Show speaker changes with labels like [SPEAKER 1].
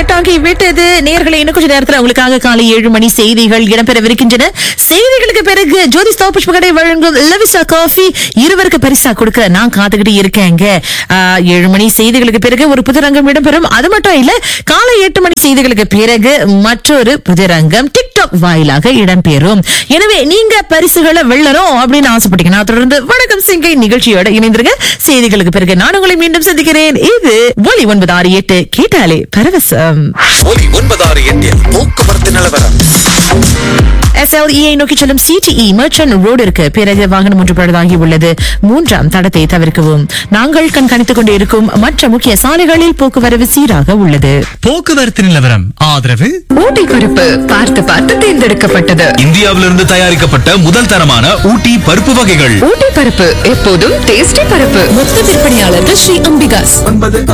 [SPEAKER 1] எட்டாகி விட்டது நேர்களை இன்னும் கொஞ்ச நேரத்துல உங்களுக்காக காலை ஏழு மணி செய்திகள் இடம்பெறவிருக்கின்றன செய்திகளுக்கு பிறகு ஜோதி ஸ்டாப் புஷ்பகடை வழங்கும் லவிசா காஃபி இருவருக்கு பரிசா கொடுக்க நான் காத்துக்கிட்டு இருக்கேங்க ஆ, ஏழு மணி செய்திகளுக்கு பிறகு ஒரு புதுரங்கம் இடம்பெறும் அது மட்டும் இல்ல காலை எட்டு மணி செய்திகளுக்கு பிறகு மற்றொரு புதுரங்கம் டிக்டாக் வாயிலாக இடம்பெறும் எனவே நீங்க பரிசுகளை வெல்லணும் அப்படின்னு ஆசைப்பட்டீங்கன்னா தொடர்ந்து வணக்கம் சிங்கை நிகழ்ச்சியோட இணைந்திருங்க செய்திகளுக்கு பிறகு நான் உங்களை மீண்டும் சந்திக்கிறேன் இது ஒலி ஒன்பது ஆறு எட்டு கேட்டாலே பரவசம்
[SPEAKER 2] ஒலி ஒன்பதாறு எட்டில் போக்குவரத்து நிலவரம்
[SPEAKER 1] எஸ்எல்இஐ நோக்கி செல்லும் சிடிஇ மர்ச்சன்ட் ரோடிற்கு பிறகு வாகனம் ஒன்று பழுதாகி உள்ளது மூன்றாம் தடத்தை தவிர்க்கவும் நாங்கள் கண்காணித்துக் கொண்டிருக்கும் மற்ற முக்கிய சாலைகளில் போக்குவரவு சீராக உள்ளது
[SPEAKER 3] போக்குவரத்து நிலவரம் ஆதரவு
[SPEAKER 4] ஊட்டி பருப்பு பார்த்து பார்த்து தேர்ந்தெடுக்கப்பட்டது
[SPEAKER 2] இந்தியாவிலிருந்து தயாரிக்கப்பட்ட முதல் தரமான ஊட்டி பருப்பு வகைகள்
[SPEAKER 4] ஊட்டி பருப்பு எப்போதும் டேஸ்டி பருப்பு
[SPEAKER 5] மொத்த விற்பனையாளர்கள் ஸ்ரீ அம்பிகாஸ்